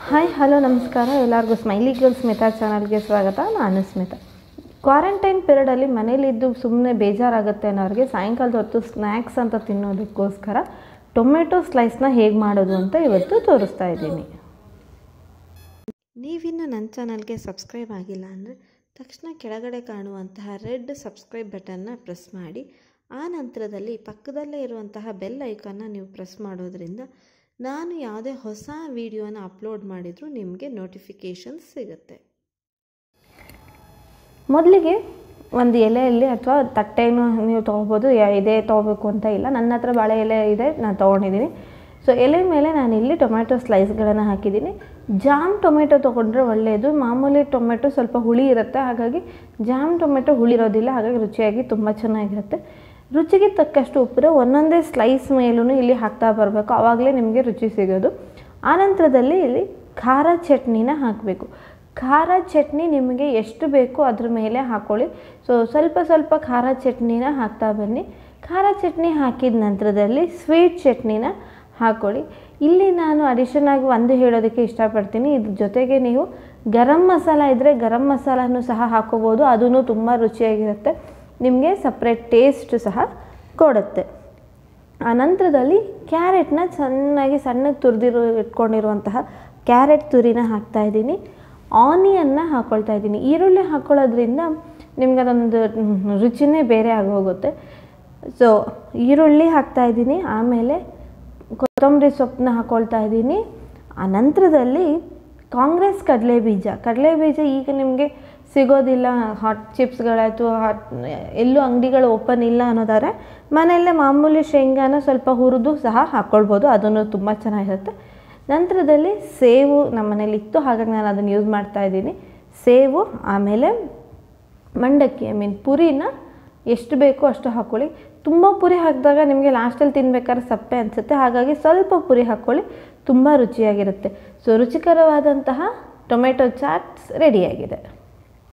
hi hello ನಮಸ್ಕಾರ ಎಲ್ಲರಿಗೂ smiley girl Smita ಚಾನಲ್ಗೆ ಸ್ವಾಗತ ನಾನು ಸ್ಮಿತಾ ಕ್ವಾರಂಟೈನ್ ಪೀರಿಯಡಲ್ಲಿ ಮನೇಲಿದ್ದು ಸುಮ್ಮನೆ ಬೇಜಾರಾಗುತ್ತೆ ಅನ್ನೋರಿಗೆ ಸಾಯಂಕಾಲದ ಹೊತ್ತು ಸ್ನ್ಯಾಕ್ಸ್ ಅಂತ ತಿನ್ನೋದಕ್ಕೋಸ್ಕರ ಟೊಮೆಟೊ ಸ್ಲೈಸ್ನ ಹೇಗೆ ಮಾಡೋದು ಅಂತ ಇವತ್ತು ತೋರಿಸ್ತಾ ಇದ್ದೀನಿ ನೀವಿನ್ನು ನನ್ನ ಚಾನಲ್ಗೆ ಸಬ್ಸ್ಕ್ರೈಬ್ ಆಗಿಲ್ಲ ಅಂದರೆ ತಕ್ಷಣ ಕೆಳಗಡೆ ಕಾಣುವಂತಹ ರೆಡ್ ಸಬ್ಸ್ಕ್ರೈಬ್ ಬಟನ್ನ ಪ್ರೆಸ್ ಮಾಡಿ ಆ ನಂತರದಲ್ಲಿ ಪಕ್ಕದಲ್ಲೇ ಇರುವಂತಹ ಬೆಲ್ ಐಕಾನ್ನ ನೀವು ಪ್ರೆಸ್ ಮಾಡೋದ್ರಿಂದ ನಾನು ಯಾವುದೇ ಹೊಸ ವಿಡಿಯೋನ ಅಪ್ಲೋಡ್ ಮಾಡಿದರೂ ನಿಮಗೆ ನೋಟಿಫಿಕೇಷನ್ಸ್ ಸಿಗುತ್ತೆ ಮೊದಲಿಗೆ ಒಂದು ಎಲೆಯಲ್ಲಿ ಅಥವಾ ತಟ್ಟೆನೂ ನೀವು ತೊಗೋಬೋದು ಯಾ- ಇದೇ ತೊಗೋಬೇಕು ಅಂತ ಇಲ್ಲ ನನ್ನ ಹತ್ರ ಬಾಳೆ ಎಲೆ ಇದೆ ನಾನು ತೊಗೊಂಡಿದ್ದೀನಿ ಸೊ ಎಲೆ ಮೇಲೆ ನಾನು ಇಲ್ಲಿ ಟೊಮೆಟೊ ಸ್ಲೈಸ್ಗಳನ್ನು ಹಾಕಿದ್ದೀನಿ ಜಾಮ್ ಟೊಮೆಟೊ ತೊಗೊಂಡ್ರೆ ಒಳ್ಳೆಯದು ಮಾಮೂಲಿ ಟೊಮೆಟೊ ಸ್ವಲ್ಪ ಹುಳಿ ಇರುತ್ತೆ ಹಾಗಾಗಿ ಜಾಮ್ ಟೊಮೆಟೊ ಹುಳಿ ಇರೋದಿಲ್ಲ ಹಾಗಾಗಿ ರುಚಿಯಾಗಿ ತುಂಬ ಚೆನ್ನಾಗಿರುತ್ತೆ ರುಚಿಗೆ ತಕ್ಕಷ್ಟು ಉಪ್ಪು ಒಂದೊಂದೇ ಸ್ಲೈಸ್ ಮೇಲೂ ಇಲ್ಲಿ ಹಾಕ್ತಾ ಬರಬೇಕು ಆವಾಗಲೇ ನಿಮಗೆ ರುಚಿ ಸಿಗೋದು ಆನಂತರದಲ್ಲಿ ಇಲ್ಲಿ ಖಾರ ಚಟ್ನಿನ ಹಾಕಬೇಕು ಖಾರ ಚಟ್ನಿ ನಿಮಗೆ ಎಷ್ಟು ಬೇಕೋ ಅದ್ರ ಮೇಲೆ ಹಾಕ್ಕೊಳ್ಳಿ ಸೊ ಸ್ವಲ್ಪ ಸ್ವಲ್ಪ ಖಾರ ಚಟ್ನಿನ ಹಾಕ್ತಾ ಬನ್ನಿ ಖಾರ ಚಟ್ನಿ ಹಾಕಿದ ನಂತರದಲ್ಲಿ ಸ್ವೀಟ್ ಚಟ್ನಿನ ಹಾಕ್ಕೊಳ್ಳಿ ಇಲ್ಲಿ ನಾನು ಅಡಿಷನ್ ಆಗಿ ಒಂದು ಹೇಳೋದಕ್ಕೆ ಇಷ್ಟಪಡ್ತೀನಿ ಇದ್ರ ಜೊತೆಗೆ ನೀವು ಗರಂ ಮಸಾಲ ಇದ್ದರೆ ಗರಂ ಮಸಾಲನೂ ಸಹ ಹಾಕೋಬೋದು ಅದೂ ತುಂಬ ರುಚಿಯಾಗಿರುತ್ತೆ ನಿಮಗೆ ಸಪ್ರೇಟ್ ಟೇಸ್ಟ್ ಸಹ ಕೊಡುತ್ತೆ ಆ ನಂತರದಲ್ಲಿ ಕ್ಯಾರೆಟ್ನ ಚೆನ್ನಾಗಿ ಸಣ್ಣಗೆ ತುರಿದಿರೋ ಇಟ್ಕೊಂಡಿರುವಂತಹ ಕ್ಯಾರೆಟ್ ತುರಿನ ಹಾಕ್ತಾ ಇದ್ದೀನಿ ಆನಿಯನ್ನ ಹಾಕ್ಕೊಳ್ತಾ ಇದ್ದೀನಿ ಈರುಳ್ಳಿ ಹಾಕ್ಕೊಳ್ಳೋದ್ರಿಂದ ನಿಮ್ಗೆ ಅದೊಂದು ಮ್, ರುಚಿನೇ ಬೇರೆ ಆಗೋಗುತ್ತೆ ಸೊ ಈರುಳ್ಳಿ ಹಾಕ್ತಾ ಇದ್ದೀನಿ ಆಮೇಲೆ ಕೊತ್ತಂಬರಿ ಸೊಪ್ಪನ್ನ ಹಾಕ್ಕೊಳ್ತಾ ಇದ್ದೀನಿ ಆ ನಂತರದಲ್ಲಿ ಕಾಂಗ್ರೆಸ್ ಕಡಲೆ ಬೀಜ ಕಡಲೆ ಬೀಜ ಈಗ ನಿಮಗೆ ಸಿಗೋದಿಲ್ಲ ಹಾಟ್ ಚಿಪ್ಸ್ಗಳಾಯಿತು ಹಾಟ್ ಎಲ್ಲೂ ಅಂಗಡಿಗಳು ಓಪನ್ ಇಲ್ಲ ಅನ್ನೋದಾದ್ರೆ ಮನೆಯಲ್ಲೇ ಮಾಮೂಲಿ ಶೇಂಗಾನ ಸ್ವಲ್ಪ ಹುರಿದು ಸಹ ಹಾಕ್ಕೊಳ್ಬೋದು ಅದನ್ನು ತುಂಬ ಚೆನ್ನಾಗಿರುತ್ತೆ ನಂತರದಲ್ಲಿ ಸೇವು ನಮ್ಮ ಮನೇಲಿ ಇತ್ತು ಹಾಗಾಗಿ ನಾನು ಅದನ್ನು ಯೂಸ್ ಮಾಡ್ತಾ ಇದ್ದೀನಿ ಸೇವು ಆಮೇಲೆ ಮಂಡಕ್ಕಿ ಐ ಮೀನ್ ಪುರಿನ ಎಷ್ಟು ಬೇಕೋ ಅಷ್ಟು ಹಾಕ್ಕೊಳ್ಳಿ ತುಂಬ ಪುರಿ ಹಾಕಿದಾಗ ನಿಮಗೆ ಲಾಸ್ಟಲ್ಲಿ ತಿನ್ಬೇಕಾದ್ರೆ ಸಪ್ಪೆ ಅನಿಸುತ್ತೆ ಹಾಗಾಗಿ ಸ್ವಲ್ಪ ಪುರಿ ಹಾಕ್ಕೊಳ್ಳಿ ತುಂಬ ರುಚಿಯಾಗಿರುತ್ತೆ ಸೊ ರುಚಿಕರವಾದಂತಹ ಟೊಮೆಟೊ ಚಾಟ್ಸ್ ರೆಡಿಯಾಗಿದೆ